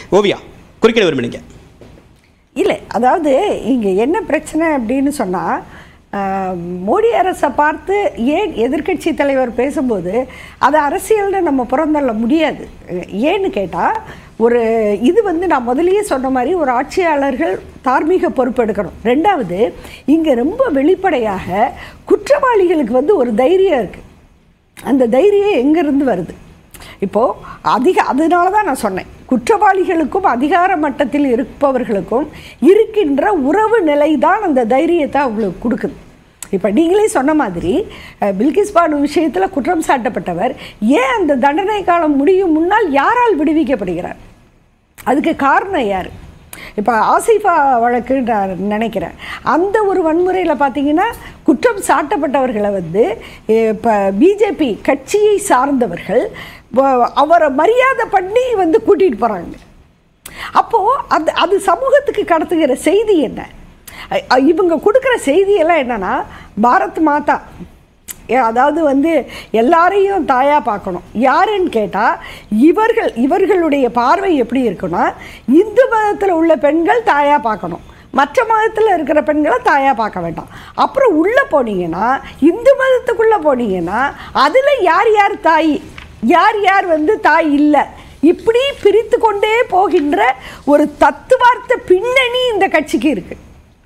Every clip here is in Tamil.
ஓவியா குறுக்கிட விரும்புனீங்க இல்லை அதாவது இங்கே என்ன பிரச்சனை அப்படின்னு சொன்னால் மோடி அரசை பார்த்து ஏன் எதிர்க்கட்சி தலைவர் பேசும்போது அது அரசியல்னு நம்ம புறந்தள்ள முடியாது அஹ் ஏன்னு கேட்டால் ஒரு இது வந்து நான் முதலியே சொன்ன மாதிரி ஒரு ஆட்சியாளர்கள் தார்மீக பொறுப்பெடுக்கணும் ரெண்டாவது இங்கே ரொம்ப வெளிப்படையாக குற்றவாளிகளுக்கு வந்து ஒரு தைரியம் இருக்குது அந்த தைரியம் எங்கேருந்து வருது இப்போது அதிக அதனால தான் நான் சொன்னேன் குற்றவாளிகளுக்கும் அதிகார மட்டத்தில் இருப்பவர்களுக்கும் இருக்கின்ற உறவு நிலை தான் அந்த தைரியத்தை அவங்களுக்கு கொடுக்குது இப்போ நீங்களே சொன்ன மாதிரி அஹ், பில்கிஸ் பானு விஷயத்தில் குற்றம் சாட்டப்பட்டவர் ஏன் அந்த தண்டனை காலம் முடியும் முன்னால் யாரால் விடுவிக்கப்படுகிறார் அதுக்கு காரணம் யார் இப்போ ஆசிஃபா வழக்கு நான் நினைக்கிறேன் அந்த ஒரு வன்முறையில் பார்த்தீங்கன்னா குற்றம் சாட்டப்பட்டவர்களை வந்து இப்போ பிஜேபி கட்சியை சார்ந்தவர்கள் வ- அவரை மரியாதை பண்ணி வந்து கூட்டிகிட்டு போகிறாங்க அப்போது அது அது சமூகத்துக்கு கடத்துகிற செய்தி என்ன அ- அ- இவங்க கொடுக்குற செய்தியெல்லாம் என்னன்னா பாரத் மாதா ஏ, அதாவது வந்து எல்லாரையும் தாயாக பார்க்கணும் யாருன்னு கேட்டால் இவர்கள் இவர்களுடைய பார்வை எப்படி இருக்குன்னா இந்து மதத்தில் உள்ள பெண்கள் தாயாக பார்க்கணும் மற்ற மதத்தில் இருக்கிற பெண்களை தாயாக பார்க்க வேண்டாம் அப்புறம் உள்ளே போனீங்கன்னா இந்து மதத்துக்குள்ளே போனீங்கன்னா அதில் யார் யார் தாய் யார் யார் வந்து தாய் இல்லை இப்படி பிரித்து கொண்டே போகின்ற ஒரு தத்துவார்த்த பின்னணி இந்த கட்சிக்கு இருக்குது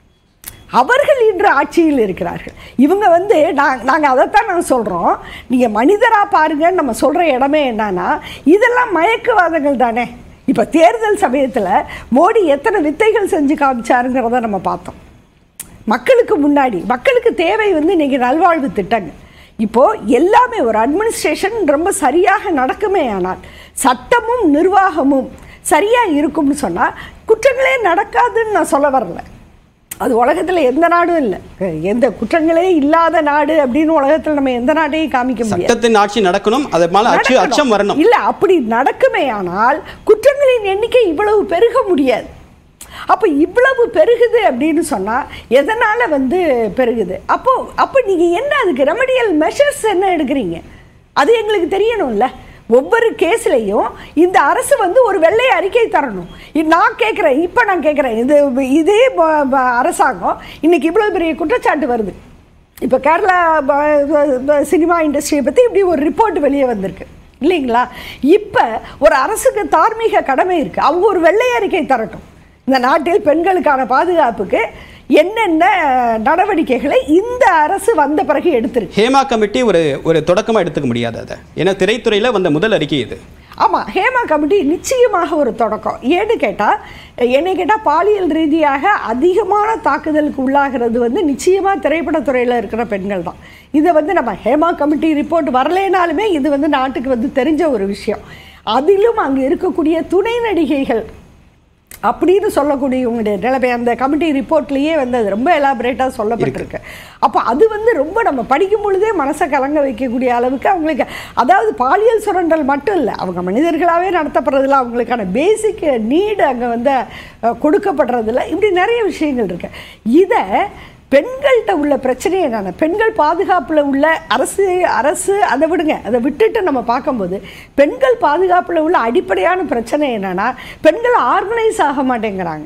அவர்கள் இன்று ஆட்சியில் இருக்கிறார்கள் இவங்க வந்து நான் நாங்கள் அதைத்தான் நான் சொல்கிறோம் நீங்கள் மனிதராக பாருங்கன்னு நம்ம சொல்கிற இடமே என்னன்னா இதெல்லாம் மயக்குவாதங்கள் தானே இப்போ தேர்தல் சமயத்தில் மோடி எத்தனை வித்தைகள் செஞ்சு காமிச்சாருங்கிறத நம்ம பார்த்தோம் மக்களுக்கு முன்னாடி மக்களுக்கு தேவை வந்து இன்னைக்கு நல்வாழ்வு திட்டங்கள் இப்போ எல்லாமே ஒரு அட்மினிஸ்ட்ரேஷன் ரொம்ப சரியாக நடக்குமே ஆனால் சட்டமும் நிர்வாகமும் சரியாக இருக்கும்னு சொன்னால் குற்றங்களே நடக்காதுன்னு நான் சொல்ல வரல அது உலகத்தில் எந்த நாடும் இல்லை எந்த குற்றங்களே இல்லாத நாடு அப்படின்னு உலகத்தில் நம்ம எந்த நாட்டையும் காமிக்க முடியாது சட்டத்தின் ஆட்சி நடக்கணும் அது மேல அச்சு நடக்கணும். அச்சம் வரணும் இல்ல அப்படி நடக்குமே ஆனால் குற்றங்களின் எண்ணிக்கை இவ்வளவு பெருக முடியாது அப்போ இவ்வளவு பெருகுது அப்படின்னு சொன்னா எதனால வந்து பெருகுது அப்போ அப்போ நீங்க என்ன அதுக்கு ரெமடியல் மெஷர்ஸ் என்ன எடுக்கிறீங்க அது எங்களுக்கு தெரியணும்ல ஒவ்வொரு கேஸ்லையும் இந்த அரசு வந்து ஒரு வெள்ளை அறிக்கை தரணும் இ- நான் கேட்குறேன் இப்போ நான் கேட்குறேன் இது இதே ப- ப- அரசாங்கம் இன்னைக்கு இவ்வளோ பெரிய குற்றச்சாட்டு வருது இப்போ கேரளா ப- ப- ப- சினிமா இண்டஸ்ட்ரியை பற்றி இப்படி ஒரு ரிப்போர்ட் வெளியே வந்திருக்கு இல்லைங்களா இப்போ ஒரு அரசுக்கு தார்மீக கடமை இருக்குது அவங்க ஒரு வெள்ளை அறிக்கை தரட்டும் இந்த நாட்டில் பெண்களுக்கான பாதுகாப்புக்கு என்னென்ன நடவடிக்கைகளை இந்த அரசு வந்த பிறகு எடுத்திருக்கு ஹேமா கமிட்டி ஒரு ஒரு தொடக்கமா எடுத்துக்க முடியாது அதை ஏன்னா திரைத்துறையில வந்த முதல் அறிக்கை இது ஆமாம் ஹேமா கமிட்டி நிச்சயமாக ஒரு தொடக்கம் ஏன்னு கேட்டால் என்னை கேட்டால் பாலியல் ரீதியாக அதிகமான தாக்குதலுக்கு உள்ளாகிறது வந்து நிச்சயமாக திரைப்படத்துறையில் இருக்கிற பெண்கள் தான் இதை வந்து நம்ம ஹேமா கமிட்டி ரிப்போர்ட் வரலைனாலுமே இது வந்து நாட்டுக்கு வந்து தெரிஞ்ச ஒரு விஷயம் அதிலும் அங்கே இருக்கக்கூடிய துணை நடிகைகள் அப்படின்னு சொல்லக்கூடியவங்களுடைய நிலைமை அந்த கமிட்டி ரிப்போர்ட்லேயே வந்து அது ரொம்ப எலாபரேட்டாக சொல்லப்பட்டிருக்கு அப்போ அது வந்து ரொம்ப நம்ம படிக்கும் பொழுதே மனசை கலங்க வைக்கக்கூடிய அளவுக்கு அவங்களுக்கு அதாவது பாலியல் சுரண்டல் மட்டும் இல்லை அவங்க மனிதர்களாகவே நடத்தப்படுறதில்ல அவங்களுக்கான பேசிக் நீடு அங்கே வந்து அஹ், கொடுக்கப்படுறதில்ல இப்படி நிறைய விஷயங்கள் இருக்கு இதை பெண்கள்கிட்ட உள்ள பிரச்சனை என்னென்ன பெண்கள் பாதுகாப்பில் உள்ள அரசு அரசு அதை விடுங்க அதை விட்டுட்டு நம்ம பார்க்கும்போது பெண்கள் பாதுகாப்பில் உள்ள அடிப்படையான பிரச்சனை என்னன்னா பெண்கள் ஆர்கனைஸ் ஆக மாட்டேங்கிறாங்க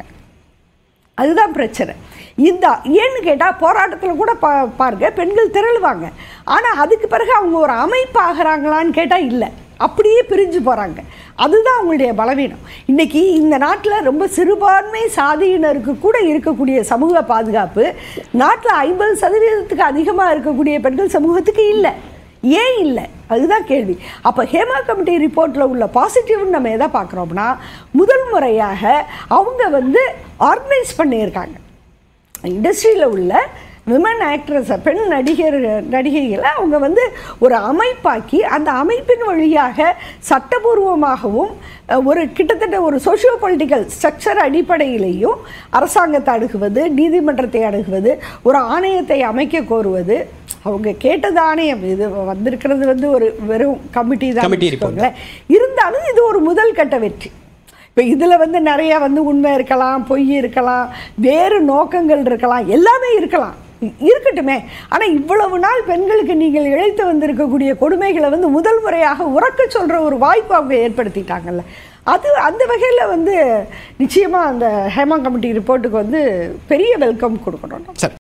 அதுதான் பிரச்சனை இந்த ஏன்னு கேட்டால் போராட்டத்தில் கூட பா பாருங்க பெண்கள் திரளுவாங்க ஆனால் அதுக்கு பிறகு அவங்க ஒரு அமைப்பு ஆகிறாங்களான்னு கேட்டால் இல்லை அப்படியே பிரிஞ்சு போகிறாங்க அதுதான் அவங்களுடைய பலவீனம் இன்னைக்கு இந்த நாட்டில் ரொம்ப சிறுபான்மை சாதியினருக்கு கூட இருக்கக்கூடிய சமூக பாதுகாப்பு நாட்டில் ஐம்பது சதவீதத்துக்கு அதிகமாக இருக்கக்கூடிய பெண்கள் சமூகத்துக்கு இல்லை ஏன் இல்லை அதுதான் கேள்வி அப்போ ஹேமா கமிட்டி ரிப்போர்ட்டில் உள்ள பாசிட்டிவ்னு நம்ம எதை பார்க்குறோம்னா முதல் முறையாக அவங்க வந்து ஆர்கனைஸ் பண்ணியிருக்காங்க இண்டஸ்ட்ரியில் உள்ள விமன் ஆக்ட்ரஸை பெண் நடிகர் நடிகைகளை அவங்க வந்து ஒரு அமைப்பாக்கி அந்த அமைப்பின் வழியாக சட்டபூர்வமாகவும் அஹ், ஒரு கிட்டத்தட்ட ஒரு சோஷியோ பொலிட்டிக்கல் ஸ்ட்ரக்சர் அடிப்படையிலேயும் அரசாங்கத்தை அணுகுவது நீதிமன்றத்தை அணுகுவது ஒரு ஆணையத்தை அமைக்க கோருவது அவங்க கேட்டது ஆணையம் இது வந்திருக்கிறது வந்து ஒரு வெறும் கமிட்டி தான் Committee report. வச்சுக்கோங்களேன். இருந்தாலும் இது ஒரு முதல் கட்ட வெற்றி இப்போ இதில் வந்து நிறைய வந்து உண்மை இருக்கலாம் பொய் இருக்கலாம் வேறு நோக்கங்கள் இருக்கலாம் எல்லாமே இருக்கலாம் இ- இருக்கட்டுமே ஆனால் இவ்வளவு நாள் பெண்களுக்கு நீங்கள் இழைத்து வந்திருக்கக்கூடிய கொடுமைகளை வந்து முதல் முறையாக உறக்க சொல்கிற ஒரு வாய்ப்பு அவங்க ஏற்படுத்திட்டாங்கல்ல அது அந்த வகையில் வந்து நிச்சயமாக அந்த ஹேமா கமிட்டி ரிப்போர்ட்டுக்கு வந்து பெரிய வெல்கம் கொடுக்கணும் சரி